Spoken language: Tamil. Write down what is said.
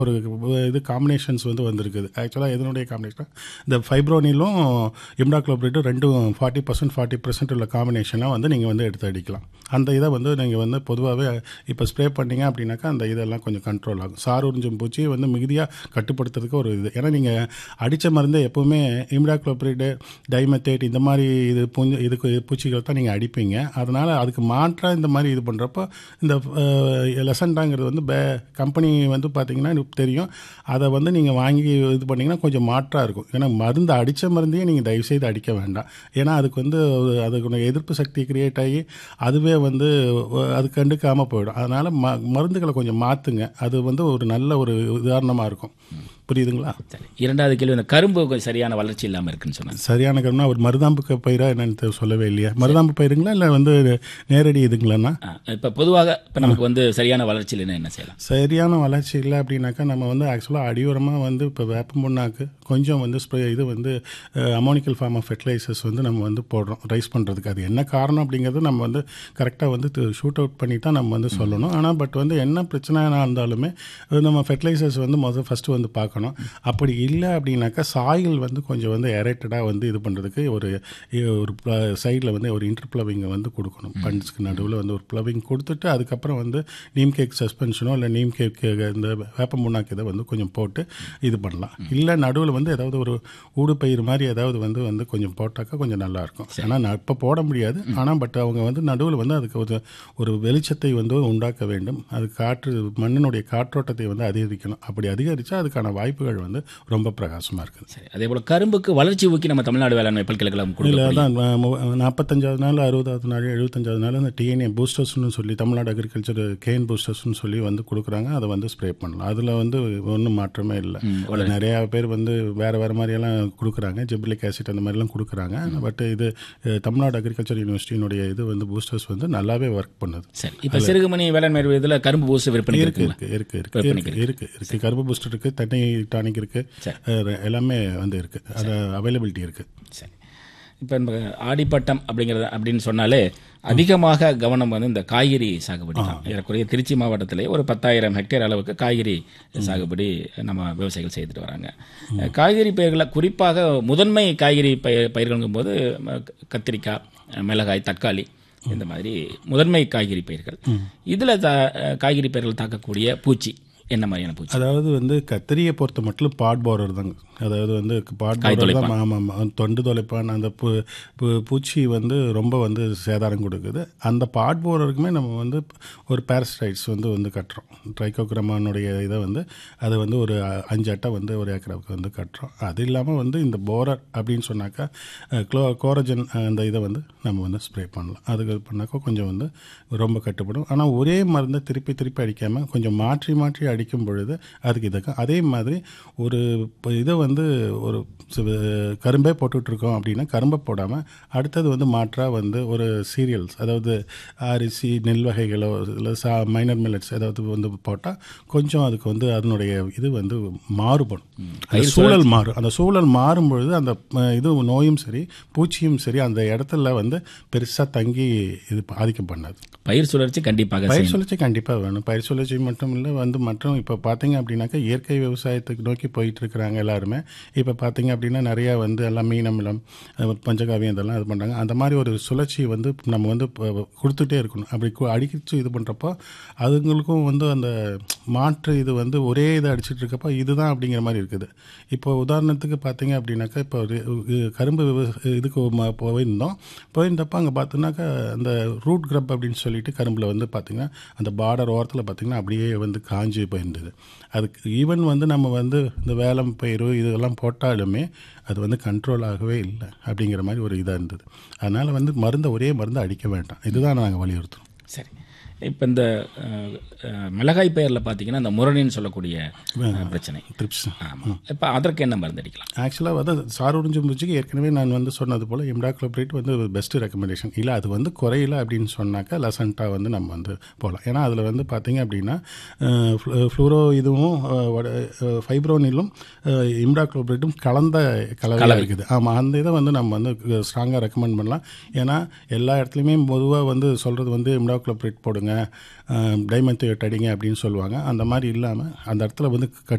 ஒரு இது காம்பினேஷன்ஸ் வந்து வந்திருக்குது ஆக்சுவலாக எதனுடைய காம்பினேஷன் இந்த ஃபைப்ரோனிலும் இம்டாக்ளோப்ரேட்டும் ரெண்டும் ஃபார்ட்டி பர்சன்ட் ஃபார்ட்டி பர்சன்ட் உள்ள காம்பினேஷனாக வந்து நீங்கள் வந்து எடுத்து அடிக்கலாம் அந்த இதை வந்து நீங்கள் வந்து பொதுவாகவே இப்போ ஸ்ப்ரே பண்ணீங்க அப்படின்னாக்கா அந்த இதெல்லாம் கொஞ்சம் கண்ட்ரோல் ஆகும் சார் உறிஞ்சும் பூச்சி வந்து மிகுதியாக கட்டுப்படுத்துறதுக்கு ஒரு இது ஏன்னா நீங்கள் அடித்த மருந்தை எப்போவுமே இம்டாக்ளோப்ரேட்டு டைமெத்தேட் இந்த மாதிரி இது பூஞ்சி இதுக்கு பூச்சிகள் தான் நீங்கள் அடிப்பீங்க அதனால் அதுக்கு மாற்றாக இந்த மாதிரி இது பண்ணுறப்போ இந்த லெசன்டாங்கிறது வந்து பே கம்பெனி வந்து பார்த்தீங்கன்னா எனக்கு தெரியும் அதை வந்து நீங்கள் வாங்கி இது பண்ணிங்கன்னா கொஞ்சம் மாற்றாக இருக்கும் ஏன்னா மருந்து அடித்த மருந்தையே நீங்கள் தயவுசெய்து அடிக்க வேண்டாம் ஏன்னா அதுக்கு வந்து ஒரு- அதுக்கு எதிர்ப்பு சக்தி கிரியேட் ஆகி அதுவே வந்து அது கண்டுக்காமல் போயிடும் அதனால் ம மருந்துகளை கொஞ்சம் மாற்றுங்க அது வந்து ஒரு நல்ல ஒரு உதாரணமாக இருக்கும் புரியுதுங்களா சரி இரண்டாவது கேள்வி இந்த கரும்பு கொஞ்சம் சரியான வளர்ச்சி இல்லாமல் இருக்குன்னு சொன்னாங்க சரியான காரணம் அவர் மருதாம்பு க- பயிரா என்னன்னு தெ- சொல்லவே இல்லையா மருதாம்பு பயிருங்களா இல்லை வந்து நேரடி இதுங்களாண்ணா இப்போ பொதுவாக இப்போ நமக்கு வந்து சரியான வளர்ச்சி இல்லைன்னா என்ன செய்யலாம் சரியான வளர்ச்சி இல்லை அப்படின்னாக்கா நம்ம வந்து ஆக்சுவலாக அடியோரமாக வந்து இப்போ வேப்ப முன்னாக்கு கொஞ்சம் வந்து ஸ்ப்ரே இது வந்து அமோனிக்கல் ஃபார்ம் ஆஃப் ஃபெர்டிலைசர்ஸ் வந்து நம்ம வந்து போடுறோம் ரைஸ் பண்ணுறதுக்கு அது என்ன காரணம் அப்படிங்கிறது நம்ம வந்து கரெக்டாக வந்து ஷூட் அவுட் பண்ணி தான் நம்ம வந்து சொல்லணும் ஆனால் பட் வந்து என்ன பிரச்சனைனா இருந்தாலுமே அது நம்ம ஃபெர்டிலைசர்ஸ் வந்து முதல் ஃபஸ்ட்டு வந்து பார்க்கணும் அப்படி இல்லை அப்படின்னாக்கா சாயில் வந்து கொஞ்சம் வந்து எரேட்டடாக வந்து இது பண்ணுறதுக்கு ஒரு ஒரு சைடில் வந்து ஒரு இன்டர் ப்ளவிங்கை வந்து கொடுக்கணும் பண்ட்ஸ்க்கு நடுவில் வந்து ஒரு ப்ளவிங் கொடுத்துட்டு அதுக்கப்புறம் வந்து நீம் கேக் சஸ்பென்ஷனோ இல்லை நீம் கேக் இந்த வேப்ப முன்னாக்கு இதை வந்து கொஞ்சம் போட்டு இது பண்ணலாம் இல்லை நடுவில் வந்து ஏதாவது ஒரு ஊடுபயிர் மாதிரி ஏதாவது வந்து வந்து கொஞ்சம் போட்டாக்கா கொஞ்சம் நல்லாயிருக்கும் ஆனால் நான் இப்போ போட முடியாது ஆனால் பட் அவங்க வந்து நடுவில் வந்து அதுக்கு ஒரு ஒரு வெளிச்சத்தை வந்து உண்டாக்க வேண்டும் அது காற்று மண்ணினுடைய காற்றோட்டத்தை வந்து அதிகரிக்கணும் அப்படி அதிகரித்தா அதுக்கான வாய்ப்புகள் வந்து ரொம்ப பிரகாசமாக இருக்குது சரி அதே போல் கரும்புக்கு வளர்ச்சி ஊக்கி நம்ம தமிழ்நாடு வேளாண்மை பல்கலைக்கழகம் இல்லை கொடுக்கக்கூடிய அதான் நாற்பத்தஞ்சாவது நாள் அறுபதாவது நாள் எழுபத்தஞ்சாவது நாள் அந்த டிஎன்ஏ பூஸ்டர்ஸ்னு சொல்லி தமிழ்நாடு அக்ரிகல்ச்சர் கேன் பூஸ்டர்ஸ்னு சொல்லி வந்து கொடுக்குறாங்க அதை வந்து ஸ்ப்ரே பண்ணலாம் அதில் வந்து ஒன்றும் மாற்றமே இல்லை அது நிறையா பேர் வந்து வேறு வேறு மாதிரியெல்லாம் கொடுக்குறாங்க ஜிப்ளிக் ஆசிட் அந்த மாதிரிலாம் கொடுக்குறாங்க பட் இது அஹ், தமிழ்நாடு அக்ரிகல்ச்சர் யூனிவர்சிட்டியினுடைய இது வந்து பூஸ்டர்ஸ் வந்து நல்லாவே ஒர்க் பண்ணுது சரி இப்போ சிறுகுமணி வேளாண்மை இதில் கரும்பு பூசு விற்பனை இருக்கு இருக்குங்களா இருக்கு இருக்கு இருக்கு இருக்கு இருக்கு இருக்கு கரும்பு பூஸ்டர் இருக்கு தண்ணி டானிக் இருக்கு அஹ், எல்லாமே வந்து இருக்கு அது அவைலபிலிட்டி இருக்கு சரி இப்போ நம்ம ஆடிப்பட்டம் அப்படிங்கிறது அப்படின்னு சொன்னாலே அதிகமாக கவனம் வந்து இந்த காய்கறி சாகுபடி தான் ஏறக்குறைய திருச்சி மாவட்டத்திலே ஒரு பத்தாயிரம் ஹெக்டேர் அளவுக்கு காய்கறி சாகுபடி நம்ம விவசாயிகள் செய்துட்டு வராங்க காய்கறி பயிர்களை குறிப்பாக முதன்மை காய்கறி பயிர் பயிர்களுங்கும் போது ம, கத்திரிக்காய் மிளகாய் தக்காளி இந்த மாதிரி முதன்மை காய்கறி பயிர்கள் இதில் த காய்கறி பயிர்கள் தாக்கக்கூடிய பூச்சி என்ன மாதிரியான பூச்சி அதாவது வந்து கத்திரியை பொறுத்த மட்டும் பாட் போரர் தாங்க அதாவது வந்து பாட் போரர் தான் ஆமாம் ஆமாம் தொண்டு தொலைப்பான் அந்த பூ பூ- பூச்சி வந்து ரொம்ப வந்து சேதாரம் கொடுக்குது அந்த பாட் போரருக்குமே நம்ம வந்து ஒரு பேரசைட்ஸ் வந்து வந்து கட்டுறோம் ட்ரைகோக்ரமானுடைய இதை வந்து அதை வந்து ஒரு அ- அஞ்சு அட்டை வந்து ஒரு ஏக்கராவுக்கு வந்து கட்டுறோம் அது இல்லாமல் வந்து இந்த போரர் அப்படின்னு சொன்னாக்கா அஹ், க்ளோ கோரஜன் அந்த இதை வந்து நம்ம வந்து ஸ்ப்ரே பண்ணலாம் அதுக்கு இது பண்ணாக்கா கொஞ்சம் வந்து ரொம்ப கட்டுப்படும் ஆனால் ஒரே மருந்தை திருப்பி திருப்பி அடிக்காமல் கொஞ்சம் மாற்றி மாற்றி அடிக்கும் பொழுது அதுக்கு இதுக்கு அதே மாதிரி ஒரு இப்போ இதை வந்து ஒரு சி- கரும்பே போட்டுட்ருக்கோம் அப்படின்னா கரும்பை போடாமல் அடுத்தது வந்து மாற்றாக வந்து ஒரு சீரியல்ஸ் அதாவது அரிசி நெல் வகைகளோ இல்லை சா மைனர் மில்லட்ஸ் ஏதாவது வந்து போட்டால் கொஞ்சம் அதுக்கு வந்து அதனுடைய இது வந்து மாறுபடும் அந்த சூழல் மாறும் அந்த சூழல் மாறும் பொழுது அந்த அஹ், இது நோயும் சரி பூச்சியும் சரி அந்த இடத்துல வந்து பெருசாக தங்கி இது பாதிக்கம் பண்ணாது பயிர் சுழற்சி கண்டிப்பாக பயிர் சுழற்சி கண்டிப்பாக வேணும் பயிர் சுழற்சி மட்டும் இல்லை வந்து மற்றும் இப்போ பார்த்தீங்க அப்படின்னாக்கா இயற்கை விவசாயத்துக்கு நோக்கி போயிட்டு இருக்கிறாங்க எல்லாருமே இப்போ பார்த்தீங்க அப்படின்னா நிறையா வந்து எல்லாம் மீனமிலம் அஹ் பஞ்சகாவியம் இதெல்லாம் இது பண்ணுறாங்க அந்த மாதிரி ஒரு சுழற்சி வந்து நம்ம வந்து இப்போ கொடுத்துட்டே இருக்கணும் அப்படி கு- அடிச்சு இது பண்ணுறப்போ அதுங்களுக்கும் வந்து அந்த மாற்று இது வந்து ஒரே இதை அடிச்சிட்டு இருக்கப்போ இதுதான் அப்படிங்கிற மாதிரி இருக்குது இப்போ உதாரணத்துக்கு பார்த்தீங்க அப்படின்னாக்கா இப்போ ஒரு இது கரும்பு விவ- இதுக்கு ம- போயிருந்தோம் போயிருந்தப்போ அங்கே பார்த்தோன்னாக்கா அந்த ரூட் கிரப் அப்படின்னு சொல்லிட்டு கரும்பில் வந்து பார்த்திங்கன்னா அந்த பார்டர் ஓரத்தில் பார்த்திங்கன்னா அப்படியே வந்து காஞ்சி போயிருந்தது அதுக்கு ஈவன் வந்து நம்ம வந்து இந்த வேலம் பயிர் இதெல்லாம் போட்டாலுமே அது வந்து கண்ட்ரோல் ஆகவே இல்லை அப்படிங்கிற மாதிரி ஒரு இதாக இருந்தது அதனால் வந்து மருந்தை ஒரே மருந்து அடிக்க வேண்டாம் இதுதான் நாங்கள் வலியுறுத்துறோம் சரி இப்போ இந்த அஹ், அஹ், மிளகாய் பயிரில் பார்த்தீங்கன்னா இந்த முரணின்னு சொல்லக்கூடிய அஹ், பிரச்சனை ட்ரிப்ஸ் ஆமாம் இப்போ அதற்கு என்ன மருந்து அடிக்கலாம் ஆக்சுவலாக வந்து சார் உறிஞ்சும் பூச்சிக்கு ஏற்கனவே நான் வந்து சொன்னது போல் இம்டாக்ளோப்ரேட் வந்து பெஸ்ட் ரெக்கமெண்டேஷன் இல்லை அது வந்து குறையல அப்படின்னு சொன்னாக்கா லசண்ட்டாக வந்து நம்ம வந்து போகலாம் ஏன்னா அதில் வந்து பார்த்தீங்க அப்படின்னா ஃப்ளூரோ இதுவும் ஃபைப்ரோனிலும் இம்டாக்ளோப்ரேட்டும் கலந்த கலவையாக இருக்குது ஆமாம் அந்த இதை வந்து நம்ம வந்து ஸ்ட்ராங்காக ரெக்கமெண்ட் பண்ணலாம் ஏன்னா எல்லா இடத்துலையுமே பொதுவாக வந்து சொல்கிறது வந்து இம்டாக்ளோப்ரேட் போடுங்க அடிங்க டைமண்ட் அடிங்க அப்படின்னு சொல்லுவாங்க அந்த மாதிரி இல்லாமல் அந்த இடத்துல வந்து